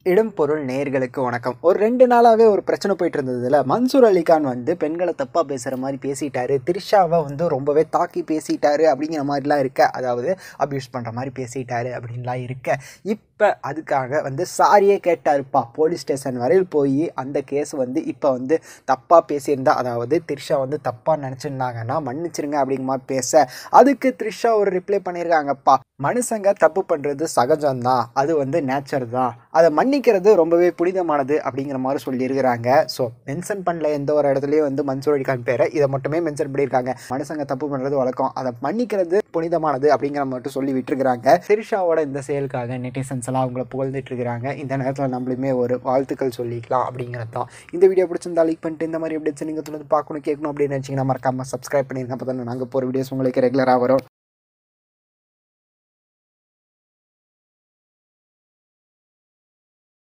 இடம் பொருள் நேயர்களுக்கு வணக்கம் ஒரு ரெண்டு நாளாகவே ஒரு பிரச்சனை போயிட்டு இருந்ததுல மன்சூர் அலிகான் வந்து பெண்களை தப்பாக பேசுகிற மாதிரி பேசிட்டாரு திரிஷாவை வந்து ரொம்பவே தாக்கி பேசிட்டாரு அப்படிங்கிற மாதிரிலாம் இருக்க அதாவது அப்யூஸ் பண்ணுற மாதிரி பேசிட்டாரு அப்படின்லாம் இருக்க இப்போ அதுக்காக வந்து சாரியே கேட்டாருப்பா போலீஸ் ஸ்டேஷன் வரையில் போய் அந்த கேஸ் வந்து இப்போ வந்து தப்பாக பேசியிருந்தா அதாவது த்ரிஷா வந்து தப்பாக நினச்சிருந்தாங்கன்னா மன்னிச்சிருங்க அப்படிங்கிற மாதிரி பேச அதுக்கு த்ரிஷா ஒரு ரிப்ளை பண்ணியிருக்காங்கப்பா மனுஷங்க தப்பு பண்ணுறது சகஜம்தான் அது வந்து நேச்சர் தான் அதை மன்னிக்கிறது ரொம்பவே புனிதமானது அப்படிங்கிற மாதிரி சொல்லியிருக்கிறாங்க ஸோ மென்ஷன் பண்ணல எந்த ஒரு இடத்துலையும் வந்து மன்சூர் அலிகான் பேரை இதை மட்டுமே மென்ஷன் பண்ணியிருக்காங்க மனுஷங்க தப்பு பண்ணுறது வழக்கம் அதை மன்னிக்கிறது புனிதமானது அப்படிங்கிற மட்டும் சொல்லி விட்டுருக்காங்க திரிஷாவோட இந்த செயலுக்காக நெட்டிசன்ஸ் எல்லாம் அவங்கள புகழ்ந்துட்டு இருக்கிறாங்க இந்த நேரத்தில் நம்மளுமே ஒரு வாழ்த்துக்கள் சொல்லிக்கலாம் அப்படிங்கிறது தான் இந்த வீடியோ பிடிச்சிருந்தா லைக் பண்ணிட்டு இந்த மாதிரி எப்படி நீங்கள் தொடர்ந்து பார்க்கணும் கேட்கணும் அப்படின்னு நினச்சிங்கன்னா மறக்காமல் சப்ஸ்கிரைப் பண்ணிருங்க அப்போ தானே நாங்கள் போகிற வீடியோஸ் உங்களுக்கு ரெகுலராக வரும்